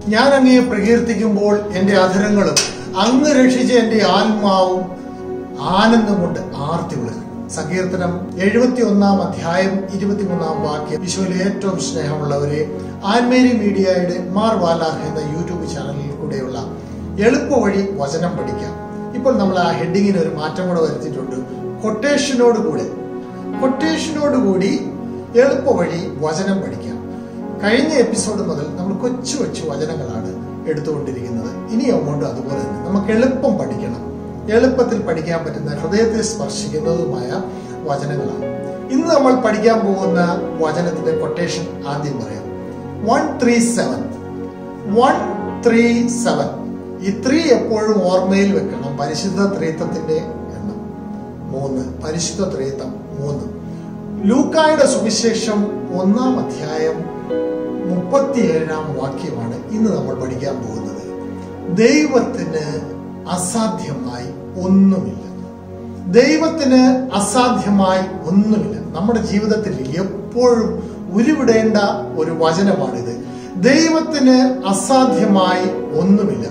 ഞാൻ അങ്ങയെ പ്രകീർത്തിക്കുമ്പോൾ എൻ്റെ അധരങ്ങളും അങ്ങ് രക്ഷിച്ച എൻ്റെ ആത്മാവും ആനന്ദം കൊണ്ട് ആർത്തി വിളിക്കും സങ്കീർത്തനം എഴുപത്തി ഒന്നാം അധ്യായം ഇരുപത്തിമൂന്നാം വാക്യം വിശ്വയിൽ ഏറ്റവും സ്നേഹമുള്ളവരെ ആൻമേരി മീഡിയയുടെ മാർ വാലാഹ് എന്ന യൂട്യൂബ് ചാനലിൽ കൂടെയുള്ള എളുപ്പ വഴി വചനം പഠിക്കാം ഇപ്പോൾ നമ്മൾ ആ ഹെഡിങ്ങിന് ഒരു മാറ്റം കൂടെ വരുത്തിയിട്ടുണ്ട് കൊട്ടേഷനോട് കൂടെ കൊട്ടേഷനോട് കൂടി എളുപ്പ വഴി വചനം പഠിക്കാം കഴിഞ്ഞ എപ്പിസോഡ് മുതൽ നമ്മൾ കൊച്ചു കൊച്ചു വചനങ്ങളാണ് എടുത്തുകൊണ്ടിരിക്കുന്നത് ഇനി അങ്ങോട്ട് അതുപോലെ തന്നെ നമുക്ക് എളുപ്പം പഠിക്കണം എളുപ്പത്തിൽ പഠിക്കാൻ പറ്റുന്ന ഹൃദയത്തെ സ്പർശിക്കുന്നതുമായ വചനങ്ങളാണ് ഇന്ന് നമ്മൾ പഠിക്കാൻ പോകുന്ന വചനത്തിന്റെ കൊട്ടേഷൻ ആദ്യം പറയാം one three seven one three seven ഈ ത്രീ എപ്പോഴും ഓർമ്മയിൽ വെക്കണം പരിശുദ്ധ ത്രീത്വത്തിന്റെ എണ്ണം മൂന്ന് പരിശുദ്ധ ത്രീത്വം മൂന്ന് ലൂക്കായുടെ സുവിശേഷം ഒന്നാം അധ്യായം മുപ്പത്തിയേഴാം വാക്യമാണ് ഇന്ന് നമ്മൾ പഠിക്കാൻ പോകുന്നത് ദൈവത്തിന് അസാധ്യമായി ഒന്നുമില്ല ദൈവത്തിന് അസാധ്യമായി ഒന്നുമില്ല നമ്മുടെ ജീവിതത്തിൽ എപ്പോഴും ഉരുവിടേണ്ട ഒരു വചനമാണിത് ദൈവത്തിന് അസാധ്യമായി ഒന്നുമില്ല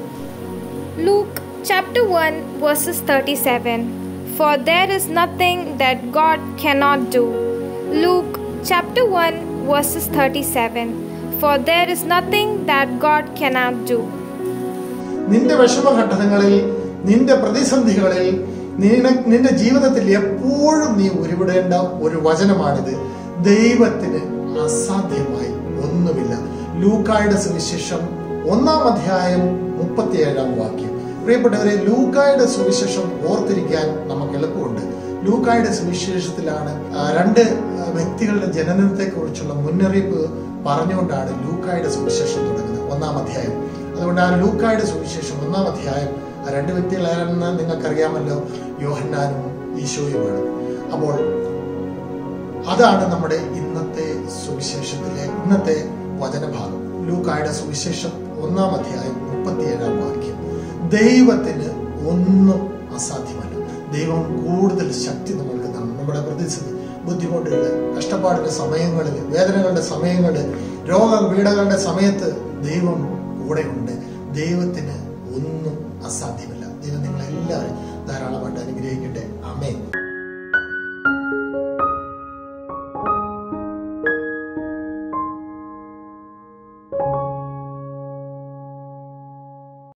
Luke chapter 1 verses 37 For there is nothing that God cannot do. Luke chapter 1 verses 37 For there is nothing that God cannot do. നിന്റെ വിഷമഘട്ടങ്ങളിൽ നിന്റെ പ്രതിസന്ധികളിൽ നിന- നിന്റെ ജീവിതത്തിൽ എപ്പോഴും നീ ഉരുവിടേണ്ട ഒരു വചനമാണിത് ദൈവത്തിന് അസാധ്യമായി ഒന്നുമില്ല ലൂക്കായുടെ സുവിശേഷം ഒന്നാം അധ്യായം മുപ്പത്തിയേഴാം വാക്യം പ്രിയപ്പെട്ടവരെ ലൂക്കായുടെ സുവിശേഷം ഓർത്തിരിക്കാൻ നമുക്ക് എളുപ്പമുണ്ട് ലൂക്കായുടെ സുവിശേഷത്തിലാണ് ആ, രണ്ട് ആ, വ്യക്തികളുടെ ജനനത്തെ കുറിച്ചുള്ള മുന്നറിയിപ്പ് പറഞ്ഞുകൊണ്ടാണ് ലൂക്കായുടെ സുവിശേഷം തുടങ്ങുന്നത് ഒന്നാം അധ്യായം അതുകൊണ്ട് ആ ലൂക്കായുടെ സുവിശേഷം ഒന്നാം അധ്യായം ആ രണ്ട് വ്യക്തികളാണെന്ന് നിങ്ങൾക്കറിയാമല്ലോ യോഹന്നാനും ഈശോയുമാണ് അപ്പോൾ അതാണ് നമ്മുടെ ഇന്നത്തെ സുവിശേഷത്തിലെ ഇന്നത്തെ വചനഭാഗം ലൂക്കായുടെ സുവിശേഷം ഒന്നാം അധ്യായം മുപ്പത്തിയേഴാം വാക്യം ദൈവത്തിന് ഒന്നും അസാധ്യമല്ല ദൈവം കൂടുതൽ ശക്തി നമ്മൾക്ക് തന്നു നമ്മുടെ പ്രതിസന്ധി ബുദ്ധിമുട്ടുകൾ കഷ്ടപ്പാടിന്റെ സമയങ്ങളിൽ വേദനകളുടെ സമയങ്ങളിൽ രോഗപീഠകളുടെ സമയത്ത് ദൈവം കൂടെയുണ്ട് ദൈവത്തിന് ഒന്നും അസാധ്യമല്ല ദൈവം നിങ്ങളെല്ലാവരും ധാരാളമായിട്ട് അനുഗ്രഹിക്കട്ടെ അമേൻ